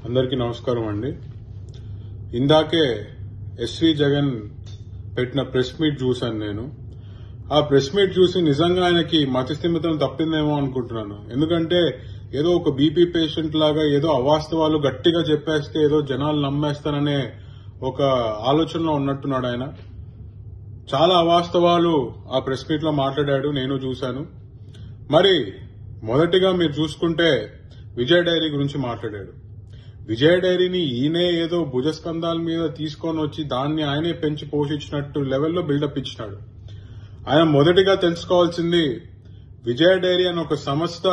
అందరికీ నమస్కారం అండి ఇందాకే ఎస్వి జగన్ పెట్టిన ప్రెస్ మీట్ చూశాను నేను ఆ ప్రెస్ మీట్ చూసి నిజంగా ఆయనకి మతిస్థిమితం తప్పిందేమో అనుకుంటున్నాను ఎందుకంటే ఏదో ఒక బీపీ పేషెంట్ లాగా ఏదో అవాస్తవాలు గట్టిగా చెప్పేస్తే ఏదో జనాలు నమ్మేస్తారనే ఒక ఆలోచనలో ఉన్నట్టున్నాడు ఆయన చాలా అవాస్తవాలు ఆ ప్రెస్ మీట్ లో మాట్లాడాడు నేను చూశాను మరి మొదటిగా మీరు చూసుకుంటే విజయ్ డైరీ గురించి మాట్లాడాడు విజయ్ డైరీని ఈయనే ఏదో భుజస్కంధాల మీద తీసుకొని వచ్చి దాన్ని ఆయనే పెంచి పోషించినట్టు లెవెల్లో బిల్డప్ ఇచ్చినాడు ఆయన మొదటిగా తెలుసుకోవాల్సింది విజయ్ డైరీ అని ఒక సంస్థ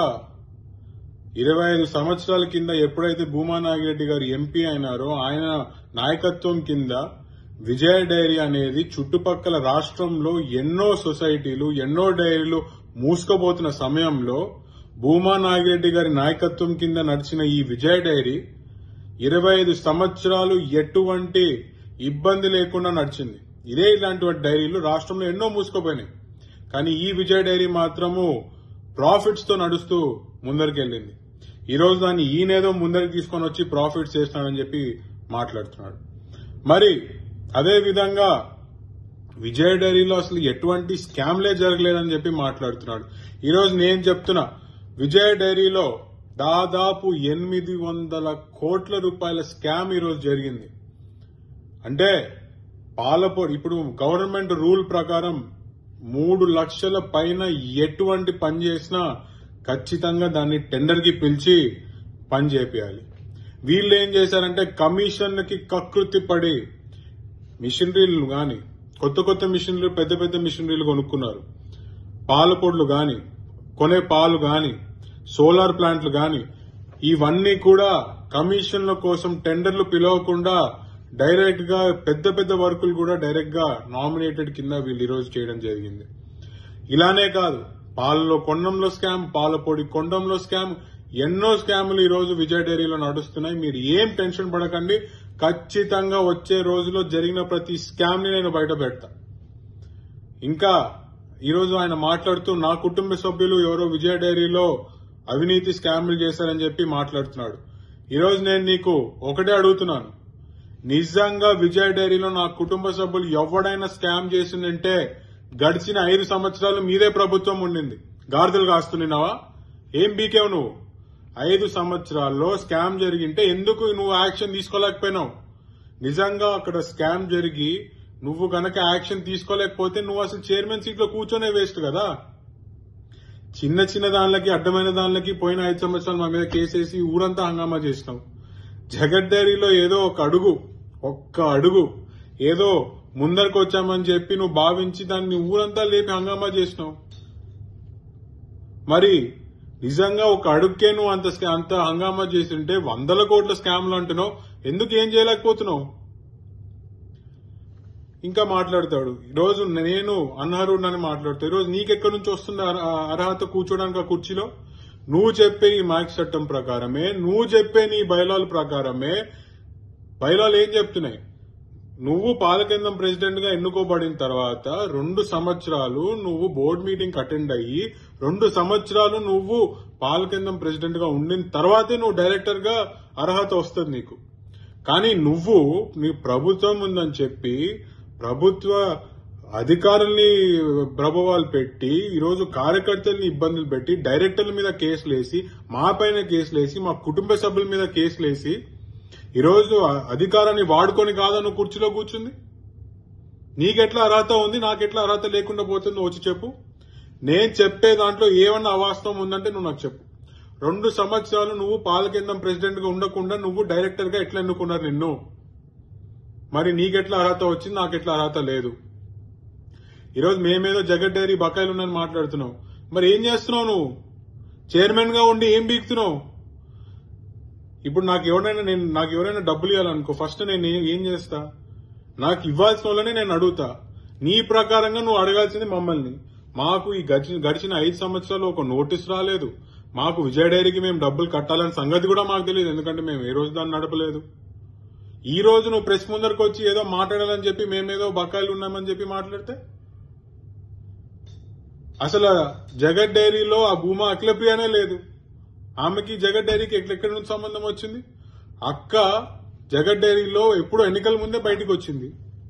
ఇరవై ఐదు సంవత్సరాల కింద ఎప్పుడైతే భూమా నాగిరెడ్డి గారు ఎంపీ అయినారో ఆయన నాయకత్వం కింద విజయ డైరీ అనేది చుట్టుపక్కల రాష్ట్రంలో ఎన్నో సొసైటీలు ఎన్నో డైరీలు మూసుకుపోతున్న సమయంలో భూమా నాగిరెడ్డి గారి నాయకత్వం కింద నడిచిన ఈ విజయ డైరీ ఇరవై ఐదు సంవత్సరాలు ఎటువంటి ఇబ్బంది లేకుండా నడిచింది ఇదే ఇలాంటి డైరీలు రాష్ట్రంలో ఎన్నో మూసుకుపోయినాయి కానీ ఈ విజయ్ డైరీ మాత్రము ప్రాఫిట్స్ తో నడుస్తూ ముందరికెళ్ళింది ఈ రోజు దాన్ని ఈయనేదో ముందరికి తీసుకొని వచ్చి ప్రాఫిట్స్ చేస్తున్నాడని చెప్పి మాట్లాడుతున్నాడు మరి అదే విధంగా విజయ్ డైరీలో అసలు ఎటువంటి స్కామ్లే జరగలేదని చెప్పి మాట్లాడుతున్నాడు ఈ రోజు నేను చెప్తున్నా విజయ్ డైరీలో దాదాపు ఎనిమిది వందల కోట్ల రూపాయల స్కామ్ ఈ రోజు జరిగింది అంటే పాలపొడి ఇప్పుడు గవర్నమెంట్ రూల్ ప్రకారం మూడు లక్షల పైన ఎటువంటి పని చేసినా ఖచ్చితంగా దాన్ని టెండర్ కి పిలిచి పని చేపియాలి వీళ్ళు ఏం చేశారంటే కమిషన్లకి కకృతి పడి మిషనరీలు గాని కొత్త కొత్త మిషనరీలు పెద్ద పెద్ద మిషనరీలు కొనుక్కున్నారు పాల పొడులు గాని కొనే పాలు గాని సోలార్ ప్లాంట్లు గాని ఇవన్నీ కూడా కమిషన్ల కోసం టెండర్లు పిలవకుండా డైరెక్ట్ గా పెద్ద పెద్ద వర్కులు కూడా డైరెక్ట్ గా నామినేటెడ్ కింద వీళ్ళు ఈ రోజు చేయడం జరిగింది ఇలానే కాదు పాలలో కొండంలో స్కామ్ పాల పొడి కొండంలో స్కామ్ ఎన్నో స్కాములు ఈ రోజు విజయ్ డైరీలో నడుస్తున్నాయి మీరు ఏం టెన్షన్ పడకండి ఖచ్చితంగా వచ్చే రోజులో జరిగిన ప్రతి స్కామ్ ని నేను బయట పెడతా ఇంకా ఈ రోజు ఆయన మాట్లాడుతూ నా కుటుంబ సభ్యులు ఎవరో విజయ డైరీలో అవినీతి స్కామ్లు చేశారని చెప్పి మాట్లాడుతున్నాడు ఈ రోజు నేను నీకు ఒకటే అడుగుతున్నాను నిజంగా విజయ్ డైరీలో నా కుటుంబ సభ్యులు ఎవడైనా స్కామ్ చేసిందంటే గడిచిన ఐదు సంవత్సరాలు మీదే ప్రభుత్వం ఉండింది గాడిదలు కాస్తున్నావా ఏం బీకేవు నువ్వు ఐదు సంవత్సరాల్లో స్కామ్ జరిగింటే ఎందుకు నువ్వు యాక్షన్ తీసుకోలేకపోయినావు నిజంగా అక్కడ స్కామ్ జరిగి నువ్వు గనక యాక్షన్ తీసుకోలేకపోతే నువ్వు అసలు చైర్మన్ సీట్ లో కూర్చొనే వేస్ట్ కదా చిన్న చిన్న దానిలకి అడ్డమైన దానిలకి పోయిన ఐదు సంవత్సరాలు మా మీద కేసేసి ఊరంతా హంగామా చేసినావు జగత్ డైరీలో ఏదో ఒక అడుగు ఒక్క అడుగు ఏదో ముందరకు వచ్చామని చెప్పి నువ్వు భావించి దాన్ని ఊరంతా లేపి హంగామా చేసినావు మరి నిజంగా ఒక అడుగుకే నువ్వు అంత స్కా- అంత హంగామా చేస్తుంటే వందల కోట్ల స్కామ్లు అంటున్నావు ఎందుకు ఏం చేయలేకపోతున్నావు ఇంకా మాట్లాడతాడు ఈ రోజు నేను అనర్హుడని మాట్లాడుతా ఈ రోజు నీకెక్కడి నుంచి వస్తుంది అర్హ- అర్హత కూర్చోడానికి ఆ కుర్చీలో నువ్వు చెప్పే ఈ మ్యాక్స్ చట్టం ప్రకారమే నువ్వు చెప్పే నీ బయలాల ప్రకారమే బయలాలు ఏం చెప్తున్నాయి నువ్వు పాలకేంద్రం ప్రెసిడెంట్ గా ఎన్నుకోబడిన తర్వాత రెండు సంవత్సరాలు నువ్వు బోర్డు మీటింగ్ అటెండ్ అయ్యి రెండు సంవత్సరాలు నువ్వు పాలకేంద్రం ప్రెసిడెంట్ గా ఉండిన తర్వాతే నువ్వు డైరెక్టర్ గా అర్హత వస్తుంది నీకు కానీ నువ్వు నీ ప్రభుత్వం ఉందని చెప్పి ప్రభుత్వ అధికారుల్ని ప్రభావాలు పెట్టి ఈరోజు కార్యకర్తల్ని ఇబ్బందులు పెట్టి డైరెక్టర్ల మీద కేసులు వేసి మా పైన కేసులు వేసి మా కుటుంబ సభ్యుల మీద కేసులు వేసి ఈరోజు ఆ అధికారాన్ని వాడుకొని కాదా నువ్వు కుర్చీలో కూర్చుంది నీకెట్లా అర్హత ఉంది నాకెట్లా అర్హత లేకుండా పోతుంది వచ్చి చెప్పు నేను చెప్పే దాంట్లో ఏమన్నా అవాస్తవం ఉందంటే నువ్వు నాకు చెప్పు రెండు సంవత్సరాలు నువ్వు పాలకేంద్రం ప్రెసిడెంట్ గా ఉండకుండా నువ్వు డైరెక్టర్ గా ఎట్లా ఎన్నుకున్నారు నిన్ను మరి నీకెట్లా అర్హత వచ్చింది నాకెట్లా అర్హత లేదు ఈరోజు మేమేదో జగన్ డైరీ బకాయిలు ఉన్నాయని మాట్లాడుతున్నావు మరి ఏం చేస్తున్నావు నువ్వు చైర్మన్ గా ఉండి ఏం బీక్తున్నావు ఇప్పుడు నాకు ఎవరైనా నేను నాకు ఎవరైనా డబ్బులు ఇవ్వాలనుకో ఫస్ట్ నేను ఏం- ఏం చేస్తా నాకు ఇవ్వాల్సిన వాళ్ళనే నేను అడుగుతా నీ ప్రకారంగా నువ్వు అడగాల్సింది మమ్మల్ని మాకు ఈ గడిచిన గడిచిన ఐదు సంవత్సరాలు ఒక నోటీస్ రాలేదు మాకు విజయ డైరీకి మేము డబ్బులు కట్టాలనే సంగతి కూడా మాకు తెలియదు ఎందుకంటే మేము ఏ రోజు దాన్ని నడపలేదు ఈ రోజు నువ్వు ప్రెస్ ముందరకు వచ్చి ఏదో మాట్లాడాలని చెప్పి మేమేదో బకాయిలు ఉన్నామని చెప్పి మాట్లాడితే అసలు జగత్ డైరీలో ఆ భూమా అఖిలప్రియనే లేదు ఆమెకి జగత్ డైరీకి ఎక్కడెక్కడి నుంచి సంబంధం వచ్చింది అక్క జగన్ డైరీలో ఎప్పుడు ఎన్నికల ముందే బయటకు వచ్చింది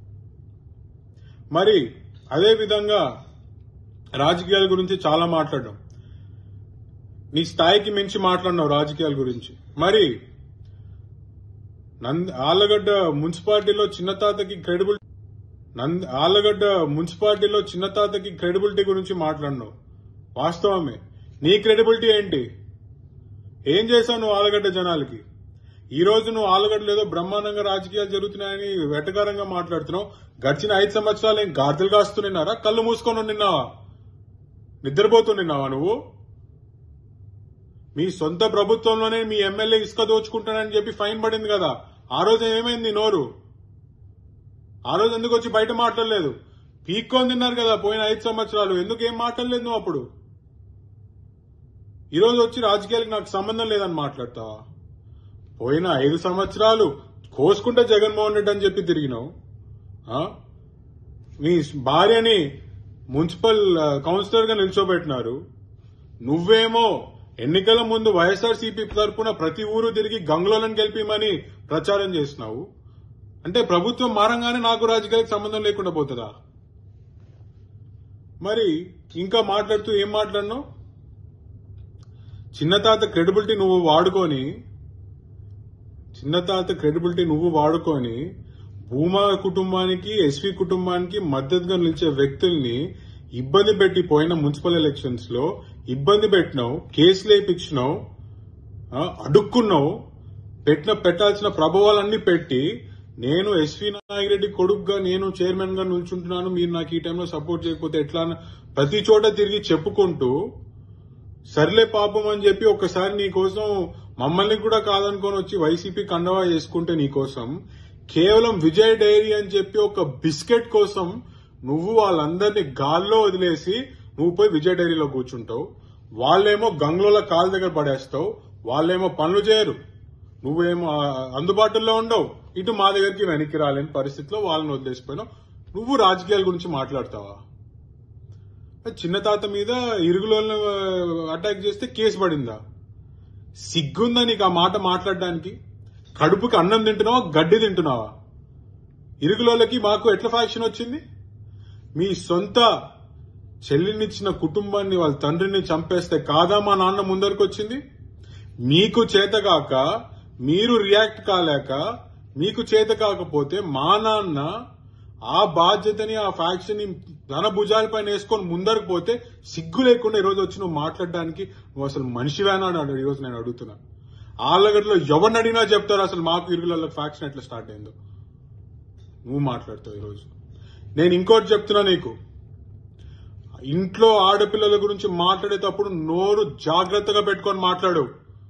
మరి అదే విధంగా రాజకీయాల గురించి చాలా మాట్లాడడం నీ స్థాయికి మించి మాట్లాడినావు రాజకీయాల గురించి మరి నంద్ ఆలగడ్డ మున్సిపాలిటీలో చిన్న తాతకి క్రెడిబుల్ నంద్ ఆలగడ్డ మున్సిపాలిటీలో చిన్న తాతకి క్రెడిబిలిటీ గురించి మాట్లాడినావు వాస్తవమే నీ క్రెడిబిలిటీ ఏంటి ఏం చేశావు నువ్వు ఆలగడ్డ జనాలకి ఈ రోజు నువ్వు ఆలగడ్డలో ఏదో బ్రహ్మాండంగా రాజకీయాలు జరుగుతున్నాయని వెటకారంగా మాట్లాడుతున్నావు గడిచిన ఐదు సంవత్సరాలు ఏం గాజులు కాస్తున్నారా కళ్ళు మూసుకొని నిన్నావా నిద్రపోతున్నావా నువ్వు మీ సొంత ప్రభుత్వంలోనే మీ ఎమ్మెల్యే ఇసుక దోచుకుంటానని చెప్పి ఫైన్ పడింది కదా ఆ రోజు ఏమైంది నీ నోరు ఆ రోజు ఎందుకు వచ్చి బయట మాట్లాడలేదు పీక్కొని తిన్నారు కదా పోయిన ఐదు సంవత్సరాలు ఎందుకు ఏం మాట్లాడలేదు నువ్వు అప్పుడు ఈ రోజు వచ్చి రాజకీయాలకు నాకు సంబంధం లేదని మాట్లాడతావా పోయిన ఐదు సంవత్సరాలు కోసుకుంటే జగన్మోహన్ రెడ్డి అని చెప్పి తిరిగినావు ఆ? మీ భార్యని మున్సిపల్ ఆ, కౌన్సిలర్ గా నిల్చోబెట్టినారు నువ్వేమో ఎన్నికల ముందు వైఎస్ఆర్సీపీ తరపున ప్రతి ఊరు తిరిగి గంగులను గెలిపిమని ప్రచారం చేసినావు అంటే ప్రభుత్వం మారంగానే నాకు రాజకీయాలకు సంబంధం లేకుండా పోతుందా మరి ఇంకా మాట్లాడుతూ ఏం మాట్లాడినావు చిన్న తాత క్రెడిబిలిటీ నువ్వు వాడుకొని చిన్న తాత క్రెడిబిలిటీ నువ్వు వాడుకొని భూమా కుటుంబానికి ఎస్వి కుటుంబానికి మద్దతుగా నిలిచే వ్యక్తుల్ని ఇబ్బంది పెట్టి పోయిన మున్సిపల్ ఎలక్షన్స్ లో ఇబ్బంది పెట్టినావు కేసులు వేయించినావు ఆ, అడుక్కున్నావు పెట్టిన పెట్టాల్సిన ప్రభావాలన్నీ పెట్టి నేను ఎస్వి నాగిరెడ్డి కొడుకుగా నేను చైర్మన్ గా నిల్చుంటున్నాను మీరు నాకు ఈ టైంలో సపోర్ట్ చేయకపోతే ఎట్లా అని ప్రతి చోట తిరిగి చెప్పుకుంటూ సర్లే పాపం అని చెప్పి ఒక్కసారి నీ కోసం మమ్మల్ని కూడా కాదనుకొని వచ్చి వైసీపీ కండవా చేసుకుంటే నీ కోసం కేవలం విజయ్ డైరీ అని చెప్పి ఒక బిస్కెట్ కోసం నువ్వు వాళ్ళందరినీ గాల్లో వదిలేసి నువ్వు పోయి విజయ్ డైరీలో కూర్చుంటావు వాళ్ళేమో గంగలోల కాలు దగ్గర పడేస్తావు వాళ్ళేమో పనులు చేయరు నువ్వేమో ఆ, అందుబాటులో ఉండవు ఇటు మా దగ్గరికి వెనక్కి రాలేని పరిస్థితిలో వాళ్ళని వదిలేసిపోయినావు నువ్వు రాజకీయాల గురించి మాట్లాడతావా చిన్న తాత మీద ఇరుగులను అటాక్ చేస్తే కేసు పడిందా సిగ్గుందా నీకు ఆ మాట మాట్లాడడానికి కడుపుకి అన్నం తింటున్నావా గడ్డి తింటున్నావా ఇరుగులోళ్ళకి మాకు ఎట్లా ఫ్యాక్షన్ వచ్చింది మీ సొంత చెల్లినిచ్చిన కుటుంబాన్ని వాళ్ళ తండ్రిని చంపేస్తే కాదా మా నాన్న ముందరికి వచ్చింది మీకు చేతగాక మీరు రియాక్ట్ కాలేక మీకు చేత కాకపోతే మా నాన్న ఆ బాధ్యతని ఆ ఫ్యాక్షన్ ని తన భుజాలపైన వేసుకొని ముందరకు పోతే సిగ్గు లేకుండా ఈ రోజు వచ్చి నువ్వు మాట్లాడడానికి నువ్వు అసలు మనిషివేనా అని ఈ రోజు నేను అడుగుతున్నా ఆళ్ళగడ్డలో ఎవరిని అడిగినా చెప్తారు అసలు మాకు ఇరుగుల ఫ్యాక్షన్ ఎట్లా స్టార్ట్ అయిందో నువ్వు మాట్లాడతావు ఈరోజు నేను ఇంకోటి చెప్తున్నా నీకు ఇంట్లో ఆడపిల్లల గురించి మాట్లాడేటప్పుడు నోరు జాగ్రత్తగా పెట్టుకొని మాట్లాడు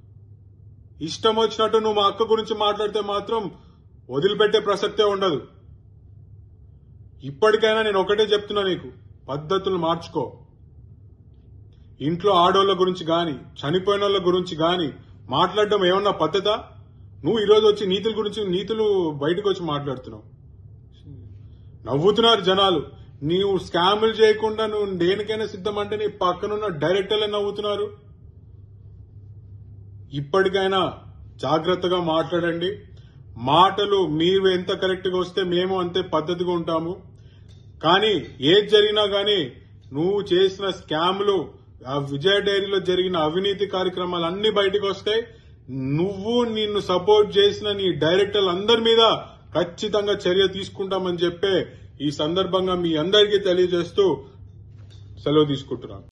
ఇష్టం వచ్చినట్టు నువ్వు మా అక్క గురించి మాట్లాడితే మాత్రం వదిలిపెట్టే ప్రసక్తే ఉండదు ఇప్పటికైనా నేను ఒకటే చెప్తున్నా నీకు పద్ధతులు మార్చుకో ఇంట్లో ఆడోళ్ళ గురించి గాని చనిపోయిన వాళ్ళ గురించి గాని మాట్లాడడం ఏమన్నా పద్ధత నువ్వు ఈరోజు వచ్చి నీతుల గురించి నీతులు బయటకు వచ్చి మాట్లాడుతున్నావు నవ్వుతున్నారు జనాలు నీవు స్కాములు చేయకుండా నువ్వు దేనికైనా సిద్ధం అంటే నీ పక్కనున్న డైరెక్టర్లే నవ్వుతున్నారు ఇప్పటికైనా జాగ్రత్తగా మాట్లాడండి మాటలు మీరు ఎంత కరెక్ట్ గా వస్తే మేము అంతే పద్ధతిగా ఉంటాము కానీ ఏది జరిగినా గానీ నువ్వు చేసిన స్కామ్లు ఆ విజయ డైరీలో జరిగిన అవినీతి కార్యక్రమాలు అన్ని బయటకు వస్తాయి నువ్వు నిన్ను సపోర్ట్ చేసిన నీ డైరెక్టర్లు అందరి మీద ఖచ్చితంగా చర్య తీసుకుంటామని చెప్పే ఈ సందర్భంగా మీ అందరికీ తెలియజేస్తూ సెలవు తీసుకుంటున్నాను